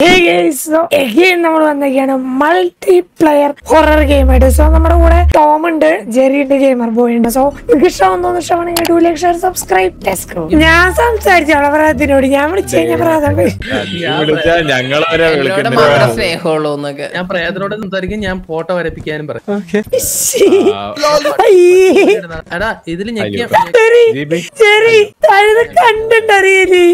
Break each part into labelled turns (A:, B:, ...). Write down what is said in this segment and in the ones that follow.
A: നമ്മൾ വന്നേക്കാണ് multiplayer horror game ആയിട്ട് സോ നമ്മുടെ കൂടെ ടോം ഉണ്ട് ജെറി ഉണ്ട് ഗെയിമർ ബോയ് ഉണ്ട് സോ നിങ്ങൾക്ക് ഇഷ്ടമാണെന്ന് ഇഷ്ടമാണെങ്കിൽ ഡു ലൈക്ക് ഷെയർ സബ്സ്ക്രൈബ് ഞാൻ സംസാരിച്ചോളാം പ്രാതത്തിനോട് ഞാൻ വിളിച്ചു കഴിഞ്ഞ പ്രാതം
B: വിളിച്ചാ ഞങ്ങള് വരെ
C: എന്നോട്
B: വിളിക്കണ്ട
C: മാത്രം സ്നേഹമുള്ളൂ എന്നൊക്കെ
D: ഞാൻ പ്രേതനോട് സംസാരിക്കും ഞാൻ ഫോട്ടോ വരപ്പിക്കാനും പറയും എടാ ഇതില് ഞെക്കിയ
B: ജിബി
A: ജെറി താഴെ കണ്ടിട്ടറിയല്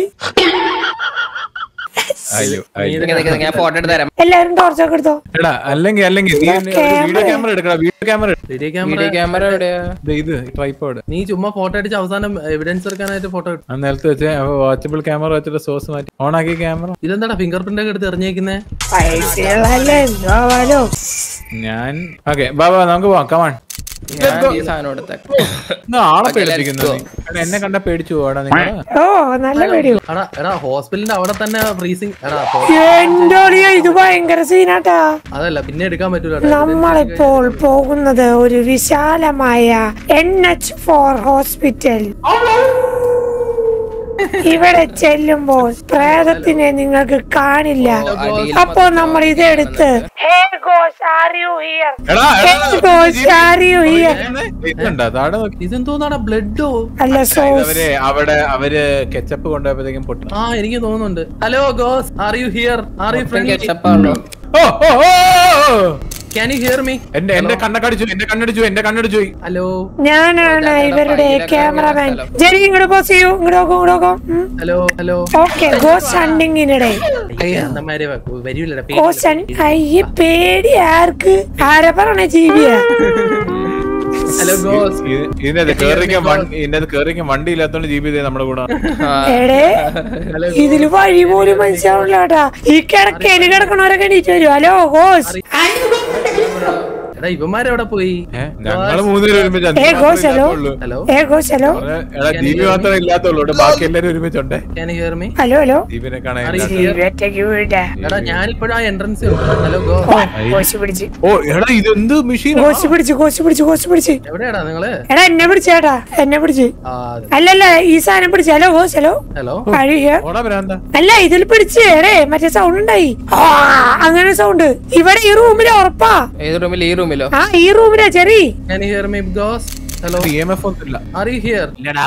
B: അയ്യോ അയ്യോ
C: നിക്ക് നിക്ക് നിക്ക്, ഞാൻ ഫോട്ടോ എടുത്ത് തരാം
A: എല്ലാരും ടോർച്ചൊക്കെ എടുത്തോ
B: എടാ അല്ലെങ്കിൽ അല്ലെങ്കിൽ നീ വീഡിയോ ക്യാമറ എടുക്കടാ video camera
D: video camera
C: video camera എവിടെയാ
B: ഇത് ട്രൈപ്പോഡ്
D: നീ ചുമ്മാ ഫോട്ടോ അടിച്ച് അവസാനം എവിഡൻസ് എടുക്കാനായിട്ട് ഫോട്ടോ
B: ആ നിലത്ത് വെച്ച് വാച്ചബിൾ ക്യാമറ വെച്ചിട്ട് സോഴ്സ് മാറ്റി ഓൺ ആക്കി ക്യാമറ
D: ഇതെന്താടാ ഫിംഗർ പ്രിന്റ് ഒക്കെ എടുത്ത് എറിഞ്ഞേക്കുന്നേ
A: പൈസകളല്ലേ എന്തോ
B: ഞാൻ ഓക്കെ ബാബാ നമുക്ക് പോവാം കമാൺ
C: ഞാൻ ഈ സാധനം എടുത്തേക്കാം
B: ആളെ
C: Okay, let's
B: പേടിപ്പിക്കുന്നു
C: go.
B: നീ. എടാ, എന്നെ കണ്ട പേടിച്ചു പോവാടാ നിങ്ങള്
A: ഓ നല്ല പേടിയോ
D: എടാ എടാ ഹോസ്പിറ്റലിന്റെ അവിടെ തന്നെ ഫ്രീസിങ് എടാ ഹോ-
A: എന്റെ ഒളിയോ ഇത് ഭയങ്കര സീനാട്ടാ
D: അതല്ല പിന്നെ എടുക്കാൻ പറ്റൂല
A: നമ്മളിപ്പോൾ പോകുന്നത് ഒരു വിശാലമായ എൻ എച്ച് ഫോർ ഹോസ്പിറ്റൽ ഇവിടെ ചെല്ലുമ്പോൾ പ്രേതത്തിനെ നിങ്ങൾക്ക് കാണില്ല
C: അടിയിൽ
A: അപ്പോ നമ്മൾ ഇതെടുത്ത് Hey ghost, are you here?
B: എടാ, എടാ,
A: Hey ghost, are you here?
B: ഇതുണ്ടാ താഴെ നോക്കി
D: ഇതെന്തോന്നാടാ ബ്ലഡോ
A: അല്ല
B: ഇത്
A: സോസ്
B: അവര് അവിടെ അവര് കെച്ചപ്പ് കൊണ്ടുപോയപ്പോഴത്തേക്കും പൊട്ടി
D: ആ എനിക്ക് തോന്നുന്നുണ്ട് ഹലോ ഗോസ് are you here are you friendly
C: കെച്ചപ്പാണല്ലോ
B: ഓ ഓ ഓ, ഓ
D: ക്യാൻ യു ഹിയർ മീ
B: എന്റെ എന്റെ കണ്ണക്കടിച്ചു എന്റെ കണ്ണടിച്ചു എന്റെ കണ്ണടിച്ചു
D: ഹലോ
A: ഞാനാണ് ഇവരുടെ ക്യാമറമാൻ ജെറി ഇങ്ങോട്ട് പോസ് ചെയ്യൂ ഇങ്ങോട്ട് നോക്കൂ ഇങ്ങോട്ട് നോക്കൂ
D: ഹലോ ഹലോ
A: ഓക്കെ ഗോസ്റ്റ് ഹണ്ടിങ്ങിനിടെ
D: അന്നമാരെ വരൂലടാ
A: ഗോസ്റ്റ് അയ്യ പേടി ആർക്ക് ആരെ പറഞ്ഞ ജീവിയാ
D: ഹലോ ഗോസ്
B: ഇതിനകത്ത് കേറിക്കാൻ വണ്ടി ഇതിനകത്ത് കേറിക്കാൻ വണ്ടി ഇല്ലാത്തോണ്ട് ജീബി നമ്മുടെ കൂടെ
A: എടേ ഇതില് വഴി പോലും മനസ്സിലാവില്ല കേട്ടാ ഈ കിടക്കേന് കിടക്കണവരൊക്കെ എണീറ്റ് വരും ഹലോ ഗോസ്
D: എടാ ഇവന്മാരെവിടെ പോയി
B: ഏ, ഞങ്ങള് മൂന്നുപേരും ഒരുമിച്ച്
A: ഏ,
B: അഞ്ച്
A: ഗോസ്, ഹലോ.
B: ഇല്ലാത്തുള്ളൂ.
D: ഹലോ
A: ഏ ഗോസ് ഹലോ
B: അവന് എടാ ജീബി മാത്രമേ ഇല്ലാത്തുള്ളൂ ഇവിടെ ബാക്കി എല്ലാരും ഒരുമിച്ചുണ്ടേ
D: can you hear me
A: hello hello
B: ജീബിനെ കാണാൻ
D: Are you
B: ഇല്ലാത്ത-
D: here?
A: ഇവറ്റയ്ക്ക് വീടാ
D: എടാ ഞാനിപ്പോഴും ആ എൻട്രൻസ് ഹലോ ഗോ
A: ഓ ഗോസ് പിടിച്ച്
B: ഓ എടാ ഇതെന്ത് മെഷീൻ
A: ഗോസ് പിടിച്ച് ഗോസ് പിടിച്ച് ഗോസ് പിടിച്ച്
D: എവിടെയാടാ നിങ്ങള്
A: എടാ എന്നെ പിടിച്ചേട്ടാ എന്നെ പിടിച്ച്
D: ആ
A: അല്ലല്ല ഈ സാധനം പിടിച്ച് ഹലോ ഗോസ് ഹലോ
D: ഹലോ
A: കഴിയ
B: ഓടാ ഭ്രാന്ത
A: അല്ല ഇതിൽ പിടിച്ച് എടേ മറ്റേ സൗണ്ട് ഉണ്ടായി ആ അങ്ങനെ സൗണ്ട് ഇവിടെ ഈ റൂമില് ഉറപ്പാ
C: ഏത് റൂമിൽ ഈ റൂമിലോ
A: ആ ഈ റൂമിലാ ചെറി
D: ക്യാൻ യു ഹിയർ മീ ഗോസ് ഹലോ
B: ഇ എം എഫ് ഒന്നും ഇല്ല
D: ആർ യു ഹിയർ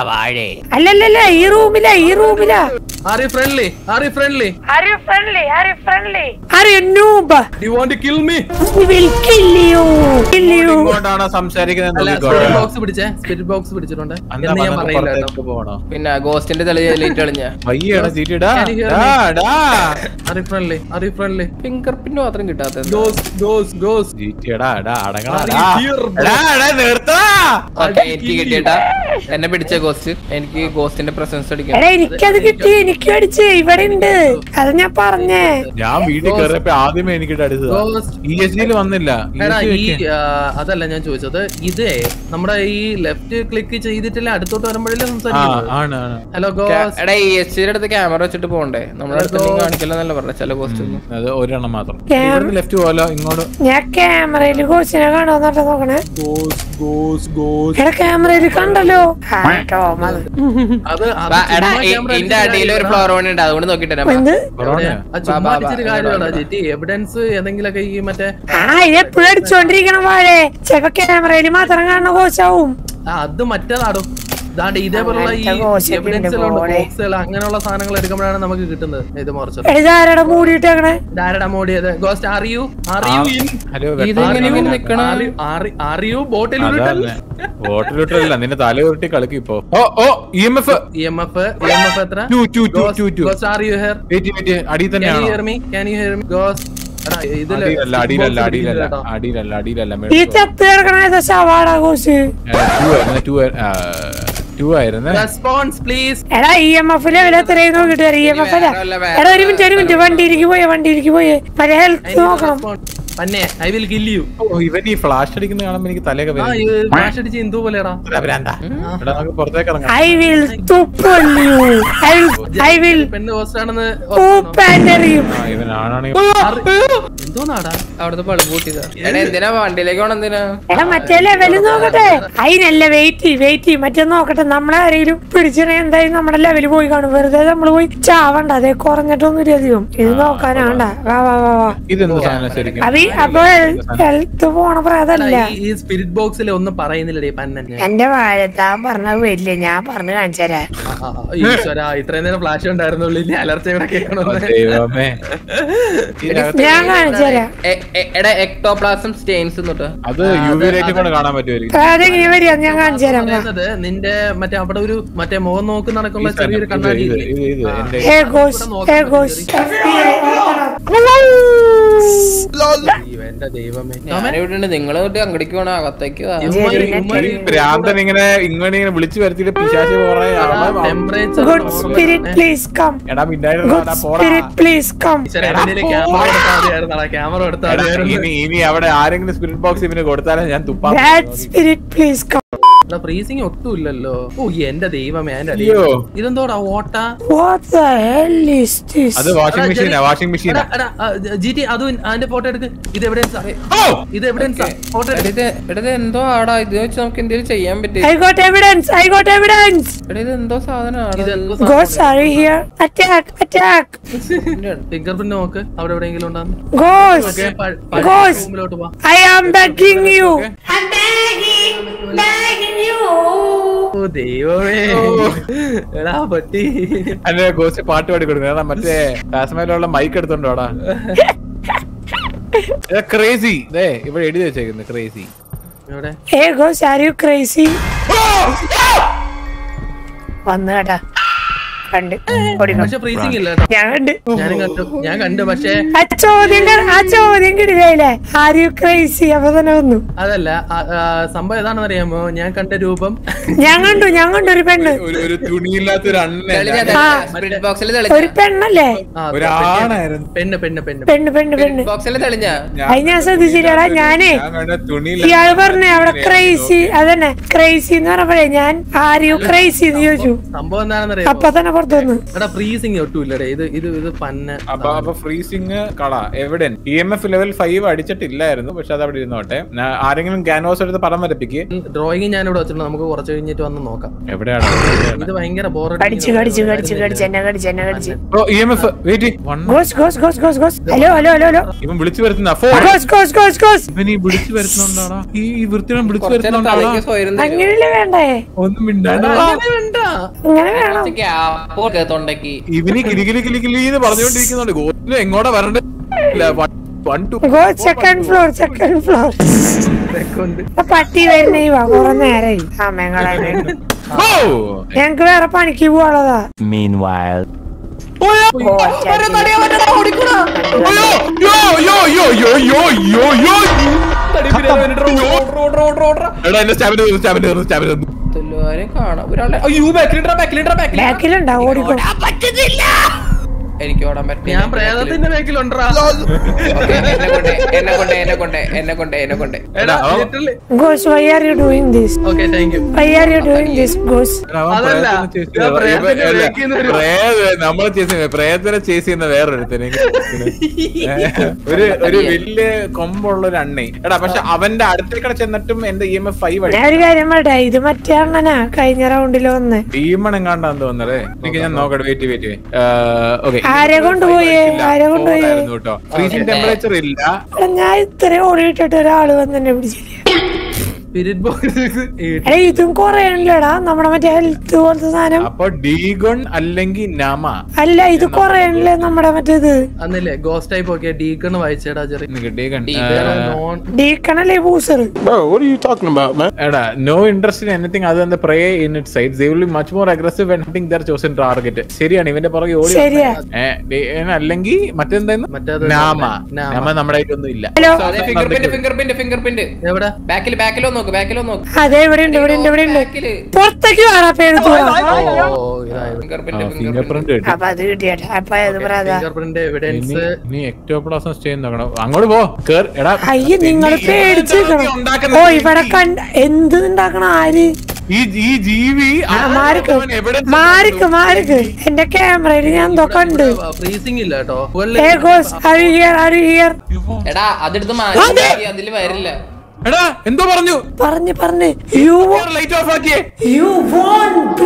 A: അല്ലല്ലല്ല ഈ റൂമിലാ ഈ റൂമിലാ
D: are you friendly are you friendly
A: Are you friendly? Are you friendly? Are you noob?
D: You want to kill me
A: We will kill you. Kill you.
B: ഇങ്ങോട്ടാണ് സംസാരിക്കുന്നത്
D: അല്ല
B: നോക്കിക്കോട്ടെ.
D: സ്പിരിറ്റ് ബോക്സ് പിടിച്ചേ സ്പിരിറ്റ് ബോക്സ് പിടിച്ചിട്ടുണ്ട്
B: അന്നാ
D: എന്ന് ഞാൻ
B: വന്നിട്ട്
D: പറയില്ല കേട്ടോ
B: പുറത്തേക്ക് പോകണോ
C: പിന്നെ ഗോസ്റ്റിന്റെ തെളി ലേറ്റ് കളിഞ്ഞ
B: വയ്യാണ് ചീറ്റിടാ
D: Can you hear
B: ഡാ,
D: me?
B: ഡാ.
D: Are you friendly are you friendly
C: fingerprint മാത്രം കിട്ടാത്തത്
D: ഗോസ് ഗോസ് ഗോസ്
B: ചീറ്റിയെടാ, ഡാ, അടങ്ങടാ,
D: Are
B: ഡാ.
D: you here, bro?
B: ഡാ, ഡാ, നിർത്താ.
C: ഓക്കെ എനിക്ക് കിട്ടിയിട്ടാ എന്നെ പിടിച്ച ഗോസ്റ്റ് എനിക്ക് ഗോസ്റ്റിന്റെ പ്രസൻസ് അടിക്കണം
A: എടാ എനിക്കത് കിട്ടി എനിക്ക് അടിച്ച് ഇവിടെ ഉണ്ട് അത് ഞാൻ പറഞ്ഞേ
B: ഞാൻ വീട്ടിൽ കയറിയപ്പോ ആദ്യമേ എനിക്ക് അടിച്ചതാ
D: Ghost.
B: ഇ എസ് ജിയിൽ വന്നില്ല
D: എടാ
B: ESG
D: ഈ
B: വെക്ക്.
D: ആ, അതല്ല ഞാൻ ചോദിച്ചത് ഇതേ നമ്മുടെ ഈ ലെഫ്റ്റ് ക്ലിക്ക് ചെയ്തിട്ടില്ല അടുത്തോട്ട് വരുമ്പോഴല്ലേ
B: ആ
D: സംസാരിക്കുന്നത്
B: ആണ് ആണ്
D: ഹലോ ഗോസ്
C: എടാ ഈ എസ് ജിയുടെ അടുത്ത് ക്യാമറ വെച്ചിട്ട് പോണ്ടേ നമ്മുടെ അടുത്ത് നീ കാണിക്കില്ലെന്നല്ല പറഞ്ഞ ചില ഗോസ്റ്റ് ഒന്നും
B: അത് ഒരെണ്ണം മാത്രം
A: Cam-
B: ഇവിടുന്ന് ലെഫ്റ്റ് പോലോ ഇങ്ങോട്ട്
A: ഞാൻ ക്യാമറയിൽ കോച്ചിനെ കാണുമെന്നിട്ട് നോക്കണേ
D: ഗോസ് ഗോസ് ഗോസ്
A: എടാ ക്യാമറയിൽ കണ്ടല്ലോ ആ, ടോം അത്.
D: അത് അത്
C: ബാ, എടാ
D: ചുമ്മാ
C: ഈ-
D: camera
C: ഇതിന്റെ
D: അടിച്ചിട്ട്
C: അടിയിൽ ഒരു
D: കാര്യമില്ല.
C: ഫ്ലോർ വൺ ഉണ്ട് അതുകൊണ്ട് നോക്കിട്ട് വരാം
A: എന്ത്
B: കൊറോണയാ
D: അത് ചുമ്മാ
C: ബാ, ബാ,
D: അടിച്ചിട്ട്
C: ബാ,
D: കാര്യമില്ല
C: ഇവിടെ,
D: ജിറ്റി എവിഡൻസ് എന്തെങ്കിലുമൊക്കെ ഈ മറ്റേ
A: ആ ഇത് എപ്പോഴും അടിച്ചോണ്ടിരിക്കണം വാഴേ ചിലപ്പോ ക്യാമറയിൽ മാത്രം കാണുന്ന കോച്ചാവും
D: ആ, അത് മറ്റേതാടും ദാണ്ട് ഇതേപോലുള്ള ഈ
A: അങ്ങനത്തെ ഗോസിപ്പ് ഉണ്ട്
D: എവിഡൻസിലുണ്ട്
A: പോലെ.
D: ബോക്സുകൾ അങ്ങനെയുള്ള സാധനങ്ങൾ എടുക്കുമ്പോഴാണ് നമുക്ക് കിട്ടുന്നത് ഇത് മറിച്ചത്
A: എഴുതാരടെ മൂടിയിട്ടേക്കണേ
D: ഡാരഡ മോഡിയത് ഗോസ്റ്റ് അറിയൂ അറിയൂ ഇൻ
B: ഹലോ
C: ഇതെങ്ങനെ ഇങ്ങനെ നിക്കണ
D: അറിയൂ ബോട്ടിൽ
B: അതല്ലേ വോട്ടിലിട്ടല്ല നിന്നെ തല ഉരുട്ടി കളിക്കും ഇപ്പൊ ഓ ഓ E M F
D: E M F E M F എത്ര
B: two two two two two
D: ghost are you here
B: wait wait അടിയിൽ
D: ക്യാൻ യു
B: തന്നെയാണോ
D: hear me can you hear me ghost എടാ ഇതില്
B: അടിയിലല്ല അടിയിലല്ല
D: box
B: അടിയിലല്ല
D: ഇരിക്കുന്നുണ്ട് കേട്ടോ.
B: അടിയിലല്ല അടിയിലല്ല
A: ഈ ചത്ത് കിടക്കണ ഏതാ ശവാടാ കോച്ച്
B: ടു ആയിരുന്നു ടു ടു ആയിരുന്നു
D: റെസ്പോൺസ് പ്ലീസ്
A: എടാ ഇ എം എഫ് ലെവൽ എത്രയും നോക്കിട്ട് ഇ എം എഫ് അല്ല
C: വേറെ വല്ല വേറെ
A: എടാ ഒരു മിനിറ്റ് ഒരു മിനിറ്റ് വണ്ടിയിലേക്ക് പോയേ വണ്ടിയിലേക്ക് പോയേ മറ്റേ ഹെൽത്ത് നോക്കണം
D: പന്നെ ഐ വിൽ കിൽ യു
B: ഓ ഇവൻ ഈ ഫ്ലാഷ് അടിക്കുന്ന കാണുമ്പോ എനിക്ക് തലയൊക്കെ
D: ആ
B: വരും
D: ഇത് ഫ്ലാഷ് അടിച്ച് എന്തോ പോലെടാ
B: എടാ, ഭ്രാന്താ. എടാ നമുക്ക് പുറത്തേക്ക് ഇറങ്ങാം
A: ഐ വിൽ തുപ്പല്ലു ഐ വിൽ ഐ വിൽ
D: പെണ്ണ് ഹോസ്റ്റ് ആണെന്ന്
A: പൂപ്പാൻഡറിയും
B: ആ ഇവൻ ആണാണെങ്കിൽ
D: എന്തോന്നാടാ
C: അവിടുത്തെ പളുപ്പ് കൂട്ടിയതാ എടാ എന്തിനാ വണ്ടിയിലേക്ക് പോണം എന്തിനാ
A: എടാ മറ്റേ ലെവല് നോക്കട്ടെ അതിനല്ല വെയിറ്റ് വെയിറ്റ് മറ്റേ നോക്കട്ടെ നമ്മളെ ആരെങ്കിലും പിടിച്ചിടെ എന്തായാലും നമ്മുടെ ലെവല് പോയി കാണും വെറുതെ നമ്മൾ പോയി ചാവണ്ട അതേ കുറഞ്ഞിട്ടൊന്നും അധികം ഇത് നോക്കാനാണ്ട വാ വാ വാ വാ
B: ഇതെന്ത് സാധനം ശരിക്കും
A: അത് അപ്പൊ ഹെൽത്ത് പോണ പ്രാതല്ല
D: ഈ- ഈ സ്പിരിറ്റ് ബോക്സിൽ ഒന്നും പറയുന്നില്ലടേ പന്നൻ
A: എന്റെ വാഴത്താൻ പറഞ്ഞത് വരില്ല ഞാൻ പറഞ്ഞു കാണിച്ചുതരാം
D: ഈശ്വര ഇത്രയും നേരം ഫ്ലാഷ് ഉണ്ടായിരുന്നുള്ളൂ ഇനി അലർച്ച ഇവിടെ കേൾക്കണമെന്ന്
B: ദൈവമേ ഇതിനകത്ത്
A: ഞാൻ കാണിച്ചുതരാം
C: എ- എ- എടാ എക്ടോപ്ലാസം സ്റ്റെയിൻസ് എന്നിട്ട്
B: അത് യു വി ലൈറ്റ് കൊണ്ട് കാണാൻ പറ്റുമായിരിക്കും
A: അതെങ്ങനെ വരിക ഞാൻ കാണിച്ചു തരാം വാ.
D: പറയുന്നത് നിന്റെ മറ്റേ അവിടെ ഒരു മറ്റേ മുഖം നോക്കി നടക്കുന്ന
B: ഈ
D: ചെറിയൊരു
B: സാധനം, ഇത്
D: കണ്ണാടി
B: ഇത്
D: ഇല്ലേ?
B: ഇത് ഇത് എന്റെ
A: Hey ghost, hey ghost.
D: അയ്യോ, എന്റെ ദൈവമേ
C: ഞാനിവിടെ ഉണ്ട് നിങ്ങൾ അങ്ങടിക്ക് പോണ അകത്തേക്ക് വാ.
D: ഇവന്മാര്- ഇവന്മാര്
B: ഈ ഭ്രാന്തൻ ഇങ്ങനെ ഇങ്ങനെ ഇങ്ങനെ വിളിച്ചു വരുത്തിയിട്ട് പിശാശി പോറേ
D: temperature
A: Good spirit, please come.
B: എടാ മിണ്ടായിരുന്നു
A: Good spirit, please come.
D: Camera എടുത്താൽ മതിയായിരുന്നടാ ക്യാമറ എടുത്താൽ
B: എടാ,
D: മതിയായിരുന്നു
B: ഇനി ഇനി അവിടെ ആരെങ്കിലും സ്പിരിറ്റ് ബോക്സ് ഇവന് കൊടുത്താലും ഞാൻ തുപ്പാ
A: Bad spirit, please come.
D: Freezing ഒട്ടും ഇല്ലല്ലോ ഓ എന്റെ ദൈവമേ എന്റെ
B: അയ്യോ.
D: ദൈവം. ഇതെന്തോടാ ഓട്ട
A: What the hell is this?
B: അത് വാഷിംഗ് മെഷീനാ വാഷിംഗ് മെഷീനാ
D: ജി ടി അത് അതിന്റെ ഫോട്ടോ എടുക്ക് ഇത് എവിടെയാ ഇത് എവിടെയാ ഫോട്ടോ
C: എടാ, ഇത് എടാ, ഇത് എന്തോ ആടാ ഇത് വെച്ച് നമുക്ക് എന്തെങ്കിലും ചെയ്യാൻ പറ്റും
A: I got evidence. I got evidence.
C: എടാ ഇത് എന്തോ സാധനമാണ്
D: ഇതെന്തോ
A: Ghosts are here. Attack, attack.
D: Fingerprint നോക്ക് അവിടെ എവിടെയെങ്കിലും ഉണ്ടാകും
A: Ghost. Ghost.
D: റൂമിലോട്ട് പോ
A: I am begging you. I'm begging, begging you.
D: ഓ ദൈവമേ എടാ പട്ടി
B: അല്ലെ ഗോസ്റ്റ് പാട്ട് പാടി കൊടുക്കുന്നത് അതാ മറ്റേ കാശ്മീരിലുള്ള മൈക്ക് എടുത്തോണ്ടോടാ ക്രേസി ദേ ഇവിടെ എഴുതി വെച്ചേക്കുന്നു ക്രേസി
D: എവിടെ
A: Hey ghost, are you crazy? വന്നു കേട്ടാ കണ്ട് ഓടിക്കോ
D: പക്ഷെ ഫ്രീസിംഗ് ഇല്ല കേട്ടോ
A: ഞാൻ കണ്ട്
D: ഞാനും കണ്ടു ഞാൻ കണ്ടു പക്ഷേ
A: ആ ചോദ്യം ക- ആ ചോദ്യം കിടിലേ ആർ യു ക്രൈസി അപ്പൊ തന്നെ വന്നു
D: അതല്ല ആ, ആ, സംഭവം ഏതാണെന്ന് അറിയാമോ ഞാൻ കണ്ട രൂപം
A: ഞാൻ കണ്ടു ഞാൻ കണ്ടു ഒരു പെണ്ണ്
B: ഒരു ഒരു തുണിയില്ലാത്ത ഒരു
C: തെളിഞ്ഞ
B: അണ്ണ
A: ആ.
C: സ്പിരിറ്റ് ബോക്സിൽ
A: ഒരു
C: തെളിഞ്ഞ
A: പെണ്ണല്ലേ
D: ആ,
B: ഒരാണായിരുന്നു
D: പെണ്ണ് പെണ്ണ് പെണ്ണ്
A: പെണ്ണ് പെണ്ണ് പെണ്ണ്
C: ബോക്സിൽ തെളിഞ്ഞ
A: അത് ഞാൻ ശ്രദ്ധിച്ചില്ലടാ ഞാനേ
B: ഞാൻ കണ്ട തുണിയില്ലാത്ത
A: ഇയാള് പറഞ്ഞേ അവിടെ ക്രൈസി അതന്നെ ക്രൈസി എന്ന് പറഞ്ഞപ്പോഴേ ഞാൻ ആർ യു ക്രൈസി എന്ന് ചോദിച്ചു
D: സംഭവം എന്താണെന്ന് അറിയാമോ
A: അപ്പൊ തന്നെ പുറത്തു വന്നു
D: എടാ ഫ്രീസിംഗ് ഒട്ടും ഇല്ലടേ ഇത് ഇത് ഇത് പന്ന
B: അപ്പൊ അപ്പൊ ഫ്രീസിങ് കള എവിടെ E M F level five അടിച്ചിട്ടില്ലായിരുന്നു പക്ഷെ അത് അവിടെ ഇരുന്നോട്ടെ ഞാൻ- ആരെങ്കിലും ക്യാൻവാസ് എടുത്ത് പടം വരപ്പിക്ക്
D: ഡ്രോയിങ് ഞാൻ ഇവിടെ വെച്ചിട്ടുണ്ട് നമുക്ക് കുറച്ച് കഴിഞ്ഞിട്ട് വന്ന് നോക്കാം
B: എവിടെയാണ്
D: ഇത് ഭയങ്കര ബോർ
A: കടിച്ചു കടിച്ചു കടിച്ചു കടിച്ചു എന്നെ കടിച്ചു എന്നെ കടിച്ചു
B: ഓ E M F wait one
A: goes goes goes goes goes hello hello hello hello
B: ഇവൻ വിളിച്ചു വരുത്തുന്ന phone
A: goes goes goes goes
B: ഇവൻ ഈ വിളിച്ചു വരുത്തുന്നുണ്ടാടാ ഈ ഈ വൃത്തിനെ വിളിച്ചു
C: കുറച്ചേരം
B: വരുത്തുന്നുണ്ടാടാ
C: തലയ്ക്ക് സ്വയം
A: അങ്ങനെയല്ലേ വേണ്ടേ
B: ഒന്നും മിണ്ടാണ്ട്
D: വേണ്ട
A: ഇങ്ങനെ വേണം
C: ഗ്യാപ്പ് തൊണ്ടയ്ക്ക്
B: ഇവന് കിലികിലി കിലികിലി എന്ന് പറഞ്ഞുകൊണ്ടിരിക്കുന്നുണ്ട് ഗോത്തിന് എങ്ങോട്ടാ വരണ്ടേ വൺ ടു
A: ഗോസ് സെക്കൻഡ് ഫ്ലോർ സെക്കൻഡ് ഫ്ലോർ
D: കൊണ്ട്
A: പട്ടി വരുന്നേ വാ കുറെ നേരായി സമയങ്ങളെ ഞങ്ങക്ക് വേറെ പണിക്ക് പോവാനുള്ളതാ
E: Meanwhile.
A: ഓ, ചട്ടി.
B: എടാ എന്റെ സ്റ്റാമിന തീർന്നു സ്റ്റാമിന തീർന്നു സ്റ്റാമിന തീർന്നു
C: തുല്ലുകാരെ കാണാം ഒരാളെ അയ്യോ ബാക്കിലിട്ടാ ബാക്കിലിട്ടാ ബാക്കിൽ
A: ബാക്കിലുണ്ടാ ഓടിക്കോ
C: എനിക്ക് ഓടാൻ പറ്റില്ല
D: ഞാൻ പ്രേതത്തിന്റെ ബാക്കിലുണ്ടാ
C: എന്നെ കൊണ്ട് എന്നെ കൊണ്ട് എന്നെ കൊണ്ട് എന്നെ കൊണ്ട് എന്നെ കൊണ്ട്
D: എടാ
B: അവൻ-
D: literally
A: goes why are you doing this
D: okay thank you
A: why are you doing this goes
B: അവൻ
D: അതല്ല,
B: പ്രേതത്തിനെ chase
D: ഞാൻ
B: ചെയ്തതാ.
D: പ്രേതത്തിന്റെ
B: ഇവൻ- അല്ല,
D: back ന്ന് ഒരു-
B: പ്രേത- നമ്മളെ ചേസ് ചെയ്യുന്ന പ്രേതത്തിനെ ചേസ് ചെയ്യുന്ന വേറൊരുത്തനെ ഒരു ഒരു വലിയ കൊമ്പുള്ള ഒരു അണ്ണേ എടാ പക്ഷെ അവന്റെ അടുത്തേക്കടെ ചെന്നിട്ടും എന്റെ ഇ എം എഫ് ഫൈവ്
A: ഞാൻ ഒരു കാര്യം പറയട്ടെ ഇത് മറ്റേ അണ്ണനാ കഴിഞ്ഞ റൗണ്ടിൽ വന്ന്
B: ടീമൺ എങ്ങാണ്ടാന്ന് തോന്നല്ലേ എനിക്ക് ഞാൻ നോക്കട്ടെ വെയിറ്റ് വെയിറ്റ് ഓക്കെ
A: ആരെ കൊണ്ടുപോയേ? ആരെ കൊണ്ടുപോയേ?
B: കേട്ടോ ഫ്രീസിംഗ് ടെമ്പറേച്ചർ ഇല്ല
A: എടാ, ഞാൻ ഇത്രയും ഓടിയിട്ടിട്ട് ഒരാള് വന്ന് എന്നെ പിടിച്ചില്ല
D: സ്പിരിറ്റ് ബോക്സ്
A: എടാ ഇതും കുറയണില്ലടാ നമ്മുടെ മറ്റേ ഹെൽത്ത് പോലത്തെ സാധനം
B: അപ്പൊ ഡീഗൺ അല്ലെങ്കിൽ നമ
A: അല്ല ഇത് കുറയണില്ലേ നമ്മുടെ മറ്റേത്
D: അന്നില്ലേ ഗോസ്റ്റ് ടൈപ്പ് ഒക്കെ ഡീക്കണ് വായിച്ചേടാ ചെറിയ
B: നിനക്ക് ഡീഗൺ
D: നോൺ
A: ഡീക്കണല്ലേ ബൂസർ
B: എടാ നോ ഇൻട്രസ്റ്റ് ഇൻ എനിത്തിങ് അത് തന്നെ prey in it sight they will be much more aggressive when hunting their chosen target ശരിയാണ് ഇവന്റെ പുറകെ ഓടി
A: ശരിയാ
B: അല്ലെങ്കിൽ മറ്റെന്തായിരുന്നു
D: മറ്റേത്
B: നാമ
D: നാമ.
B: നാമ നമ്മുടെ ആയിട്ടൊന്നും ഇല്ല
A: hello
C: fingerprint fingerprint fingerprint
D: എവിടെ
C: ബാക്കിൽ ബാക്കിലോ നോക്ക് ബാക്കിലോ നോക്ക്
A: അതെ ഇവിടെ ഉണ്ട് ഇവിടെ ഉണ്ട് ഇവിടെ ഉണ്ട്
C: ബാക്കില്
A: പുറത്തേക്ക് വേണം അപ്പൊ എടുത്തു
D: ഓ ഇതായി
C: fingerprint
B: finger
C: 
B: fingerprint കിട്ടി
A: അപ്പൊ അത് കിട്ടിയട്ടെ അപ്പൊ അത് പറയാ
D: ഫിംഗർ പ്രിന്റ് എവിഡൻസ്
B: ഇനി- ഇനി എക്ടോപ്ലാസം സ്റ്റേ നോക്കണം അങ്ങോട്ട് പോ കേർ എടാ
A: അയ്യ നിങ്ങൾ പേടിച്ച് നിക്കണം.
B: ഉണ്ടാക്കുന്ന
A: ഓ ഇവിടെ കണ്ട എന്ത് ഉണ്ടാക്കണ ആര്
B: ഈ ഈ ജീവി
A: ആ, മാറിക്ക്
B: അവൻ എവിടെ
A: മാറിക്ക് മാറിക്ക് എന്റെ ക്യാമറയിൽ ഞാൻ എന്തോ കണ്ട്
D: ഫ്രീസിംഗ് ഇല്ല കേട്ടോ
A: ഏ ഗോസ് അരി ഹിയർ അരി ഹിയർ
C: എടാ അതെടുത്ത് മാറ്റി അതില് വരില്ല
B: എടാ എന്തോ പറഞ്ഞു
A: പറഞ്ഞു പറഞ്ഞു യു
B: ലൈറ്റ് ഓഫ് ആക്കിയേ
A: യു വോണ്ട്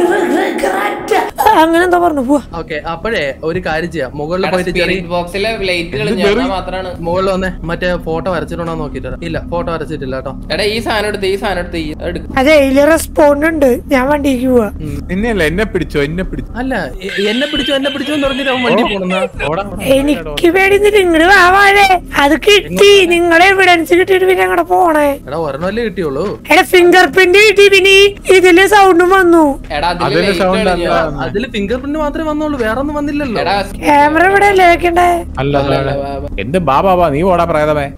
A: അങ്ങനെ എന്താ പറഞ്ഞു പോവാ
D: ഓക്കെ അപ്പോഴേ ഒരു കാര്യം ചെയ്യാം മുകളിൽ പോയിട്ട് ചെറിയ
C: സ്പിരിറ്റ് ബോക്സിലെ ലൈറ്റ് കളഞ്ഞ മാത്രാണ്
D: മുകളിൽ വന്നേ മറ്റേ ഫോട്ടോ വരച്ചിട്ടുണ്ടോ നോക്കിട്ട് വരാം. ഇല്ല ഫോട്ടോ വരച്ചിട്ടില്ല കേട്ടോ
C: എടാ ഈ സാധനം എടുത്ത് ഈ സാധനം എടുത്ത് ഈ എടുക്ക്
A: അതെ ഇതില് റെസ്പോണ്ട് ഉണ്ട് ഞാൻ വണ്ടിക്ക് പോവാ
B: നിന്നെയല്ല എന്നെ പിടിച്ചോ എന്നെ പിടിച്ചോ
D: അല്ല എ- എന്നെ പിടിച്ചു എന്നെ പിടിച്ചു എന്ന് പറഞ്ഞിട്ട് അവൻ വണ്ടി പോണെന്നാ
B: ഓടാ.
A: എനിക്ക് പേടിച്ചിട്ട് ഇങ്ങോട്ട് വാവാഴേ അത് കിട്ടി നിങ്ങളെ എവിഡൻസ് കിട്ടിയിട്ട് പിന്നെ അങ്ങോട്ട് പോണേ
D: എടാ ഒരെണ്ണല്ലേ കിട്ടിയുള്ളൂ
A: എടാ ഫിംഗർ പ്രിന്റ് കിട്ടി പിന്നെ ഈ ഇതില് സൗണ്ടും വന്നു
C: എടാ അതില്
B: അതിന്റെ
C: ലൈറ്റ്
B: sound
C: കളഞ്ഞോ
B: അല്ല.
D: അതില് ഫിംഗർ പ്രിന്റ് മാത്രമേ വന്നുള്ളൂ വേറെ ഒന്നും വന്നില്ലല്ലോ
C: എടാ
A: ക്യാമറ ഇവിടെ അല്ലേ വെക്കണ്ടേ
B: അല്ല അല്ല, അല്ല. എന്ത് ബാ ബാ ബാ, നീ ഓടാ പ്രേതമേ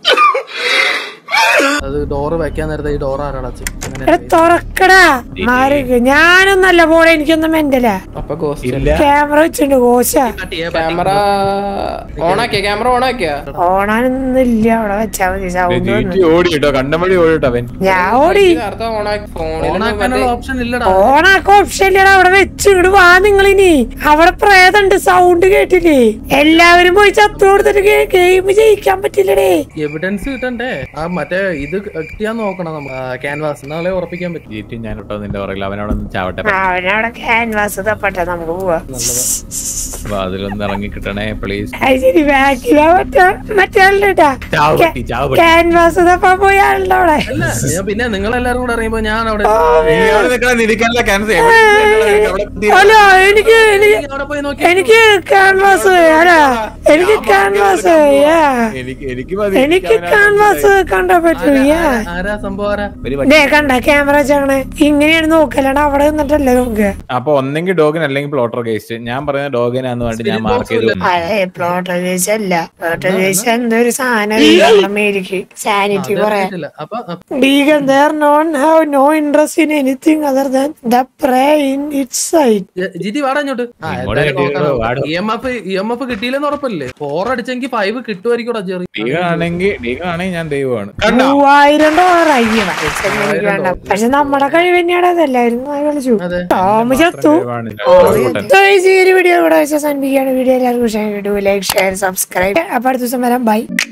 D: അത് ഡോറ് വെക്കാൻ നേരത്തെ ഈ ഡോർ ആരടച്ച് അങ്ങനെ
A: എടാ തുറക്കടാ മാറിക്ക് ഞാനൊന്നല്ല പോണേ എനിക്കൊന്നും മെന്റലാ
C: അപ്പൊ ഗോസ്റ്റ്
B: ഇല്ല
A: ക്യാമറ വെച്ചിട്ടുണ്ട് കോശ
D: കട്ട് ചെയ്യാൻ
C: ക്യാമറ ഓണാക്കിയ ക്യാമറ ഓണാക്കിയ
A: ഓണാനൊന്നും ഇല്ല അവിടെ വെച്ചാ മതി സൗണ്ട് വന്നു
B: നീറ്റി ഓടി കേട്ടോ കണ്ടമടി ഓടി കേട്ടോ അവൻ
A: ഞാൻ ഓടി
C: നേരത്തെ ഓണാക്കി ഫോണിൽ
D: ഓണാക്കാനുള്ള ഓപ്ഷൻ ഇല്ലടാ
A: ഓണാക്ക ഓപ്ഷൻ ഇല്ലടാ അവിടെ വെച്ച് ഇങ്ങോട്ട് വാ നിങ്ങളിനി അവിടെ പ്രേതണ്ട് സൗണ്ട് കേട്ടില്ലേ എല്ലാവരും പോയി ചത്തു കൊടുത്തിട്ട് ഗെയിം ജയിക്കാൻ പറ്റില്ലടേ
D: എവിഡൻസ് കിട്ടണ്ടേ ആ മറ്റേ ഇത് കിട്ടിയാൻ നോക്കണം നമ്മൾ ക്യാൻവാസ് എന്നാലേ ഉറപ്പിക്കാൻ പറ്റും
B: ജീറ്റി ഞാൻ കേട്ടോ നിന്റെ പുറകിൽ അവനവിടെ ഒന്ന് ചാവട്ടെ
A: അവനവിടെ ക്യാൻവാസ് തപ്പട്ടെ നമുക്ക് പോവാ
B: അപ്പൊ അതിലൊന്ന് ഇറങ്ങി കിട്ടണേ പ്ലീസ്
A: അത് ശരി ബാക്കിലാ മറ്റേ മറ്റേ ആളുടെ
B: ചാവ് പറ്റി ചാവ് പറ്റി
A: ക്യാൻവാസ് തപ്പാൻ പോയ ആളുടെ അവിടെ
D: അല്ല ഞാൻ പിന്നെ നിങ്ങൾ എല്ലാരും കൂടെ അറിയുമ്പോ ഞാൻ അവിടെ
B: നീ അവിടെ നിൽക്കണ നിനക്കല്ല ക്യാൻസർ
A: അല്ല എനിക്ക് എനിക്ക്
D: അവിടെ പോയി നോക്കി
A: എനിക്ക് ക്യാൻവാസ് അല്ല എനിക്ക് ക്യാൻവാസ്
B: എനിക്ക് എനിക്ക് മതി
A: എനിക്ക് ക്യാൻവാസ് കണ്ടാ പറ്റൂ യാ
D: ആരാ സംഭവം ആരാ
B: ഒരു
A: ദേ കണ്ട ക്യാമറ വെച്ചാണ് ഇങ്ങനെയാണ് നോക്കലാണ് അവിടെ നിന്നിട്ടല്ലേ നോക്കുക
B: അപ്പൊ ഒന്നെങ്കിൽ ഡോഗിന് അല്ലെങ്കിൽ പ്ലോട്ടർ കേസ് ഞാൻ പറയുന്ന ഡോഗിനാന്ന് വേണ്ടി ഞാൻ മാർക്ക് ചെയ്തു
A: അതെ പ്ലോട്ട് കേസ് അല്ല പ്ലോട്ട് കേസ് എന്തൊരു സാധനം നമ്മുടെ മേടിക്ക് സാനിറ്റി പറയാ
D: ഇല്ല അപ്പൊ അപ്പൊ
A: Vegan, they are known have no interest in anything other than the prey in its sight.
D: ജ- ജിതി വാടാ ഇങ്ങോട്ട്
B: ഇങ്ങോട്ട് കെട്ടിയിട്ടോ, വാടോ.
D: E M F E M F കിട്ടിയില്ലെന്ന് ഉറപ്പല്ലേ ഫോർ അടിച്ചെങ്കിൽ ഫൈവ് കിട്ടുമായിരിക്കും ജെറി
B: ഡീഗാണെങ്കിൽ ഡീഗാണെങ്കിൽ ഞാൻ ദൈവമാണ് കണ്ടോ
A: മൂവായിരം ഡോളർ അയ്യ പൈസ ഒന്നും എനിക്ക് വേണ്ട പക്ഷെ നമ്മുടെ കഴിവ് തന്നെയാണ് അതല്ലായിരുന്നു അത് കളിച്ചു
D: അതെ
A: ടോം ചത്തു
B: ദൈവമാണ്
A: ഈ ഒരു വീഡിയോ ഇവിടെ വെച്ച് സന്ധിക്കുകയാണ് വീഡിയോ എല്ലാവർക്കും ഇഷ്ടമായി ലൈക്ക് ഷെയർ സബ്സ്ക്രൈബ് അപ്പൊ അടുത്ത ദിവസം വരാം ബൈ